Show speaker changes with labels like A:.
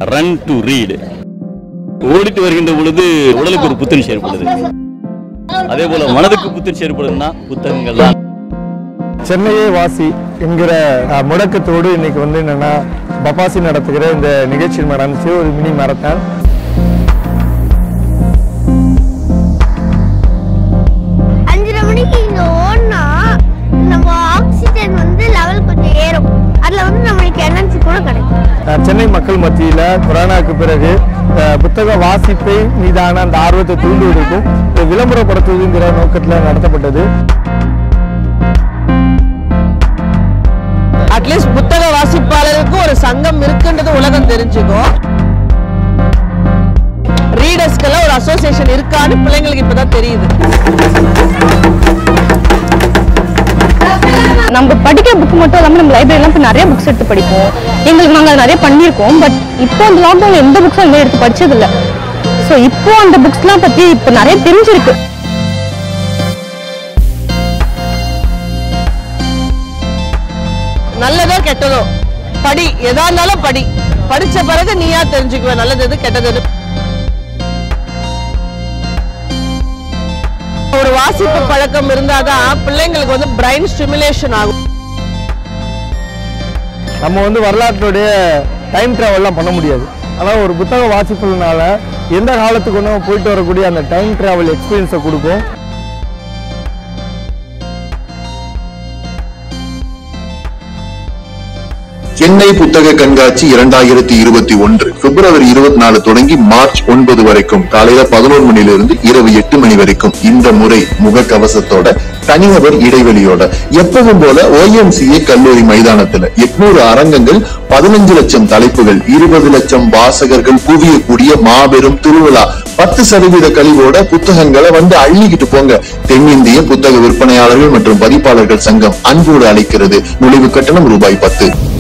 A: run to read ஓடிட்டு வருகின்ற பொழுது உடலுக்கு ஒரு புத்துணர்ச்சி ஏற்படுது அதே போல மனதுக்கு புத்துணர்ச்சி ஏற்படுதுன்னா புத்தகங்கள் தான்
B: சென்னையே வாசி என்கிற அஹ், முழக்கத்தோடு இன்னைக்கு வந்து என்னன்னா பப்பாசி நடத்துகிற இந்த நிகழ்ச்சி நடந்துச்சு ஒரு மினி மரத்தான்
C: அஞ்சரை மணிக்கு இங்க ஓடினா நம்ம ஆக்சிஜன் வந்து லெவல் கொஞ்சம் ஏறும் அதுல வந்து நம்மளுக்கு எனர்ஜி கூட கிடைக்கும்
B: அஹ், சென்னை மக்கள் மத்தியில் கொரோனாவுக்கு பிறகு அஹ், புத்தக வாசிப்பை மீதான அந்த ஆர்வத்தை தூண்டுவதற்கும் இதை விளம்பரப்படுத்துவதுங்கிற நோக்கத்தில் நடத்தப்பட்டது
D: அட்லீஸ்ட் புத்தக வாசிப்பாளருக்கு ஒரு சங்கம் இருக்குன்றது உலகம் தெரிஞ்சுக்கும் ரீடர்ஸ்க்கெல்லாம் ஒரு அசோசியேஷன் இருக்கான்னு பிள்ளைங்களுக்கு இப்பதான் தெரியுது
E: நம்ம படிக்கிற புக் மட்டும் இல்லாமல் நம்ம லைப்ரரிலாம் போய் நிறைய புக்ஸ் எடுத்து படிப்போம் எங்களுக்கு நாங்கள் நிறைய பண்ணியிருக்கோம் பட் இப்போ அந்த லாக்டவுன் எந்த புக்ஸும் அந்த மாதிரி எடுத்து படிச்சதில்ல ஸோ இப்போ அந்த புக்ஸ்லாம் பற்றி இப்போ நிறைய தெரிஞ்சிருக்கு
D: நல்லதோ கெட்டதோ படி எதா இருந்தாலும் படி படிச்ச பிறகு நீயா தெரிஞ்சுக்குவ நல்லது எது கெட்டது எது ஒரு வாசிப்பு பழக்கம் இருந்தாதான் பிள்ளைங்களுக்கு வந்து பிரைன் ஸ்டிமுலேஷன் ஆகும்
B: நம்ம வந்து வரலாற்றுடைய டைம் ட்ராவல்லாம் பண்ண முடியாது ஆனால் ஒரு புத்தக வாசிப்புனால எந்த காலத்துக்கு ஒன்றும் போயிட்டு வரக்கூடிய அந்த டைம் ட்ராவல் எக்ஸ்பீரியன்ஸை கொடுக்கும்
F: சென்னை புத்தக கண்காட்சி இரண்டாயிரத்தி இருபத்தி ஒன்று பிப்ரவரி இருபத்தி நாலு தொடங்கி மார்ச் ஒன்பது வரைக்கும் காலையில பதினோரு மணிலிருந்து இரவு எட்டு மணி வரைக்கும் இந்த முறை முகக்கவசத்தோட தனிநபர் இடைவெளியோட எப்பவும் போல OMCA கல்லூரி மைதானத்துல எட்நூறு அரங்கங்கள் பதினஞ்சு லட்சம் தலைப்புகள் இருபது லட்சம் வாசகர்கள் குவியக்கூடிய மாபெரும் திருவிழா பத்து சதவீத கழிவோட புத்தகங்களை வந்து அள்ளிக்கிட்டு போங்க தென்னிந்திய புத்தக விற்பனையாளர்கள் மற்றும் பதிப்பாளர்கள் சங்கம் அன்போடு அழைக்கிறது நுழைவு கட்டணம் ரூபாய் பத்து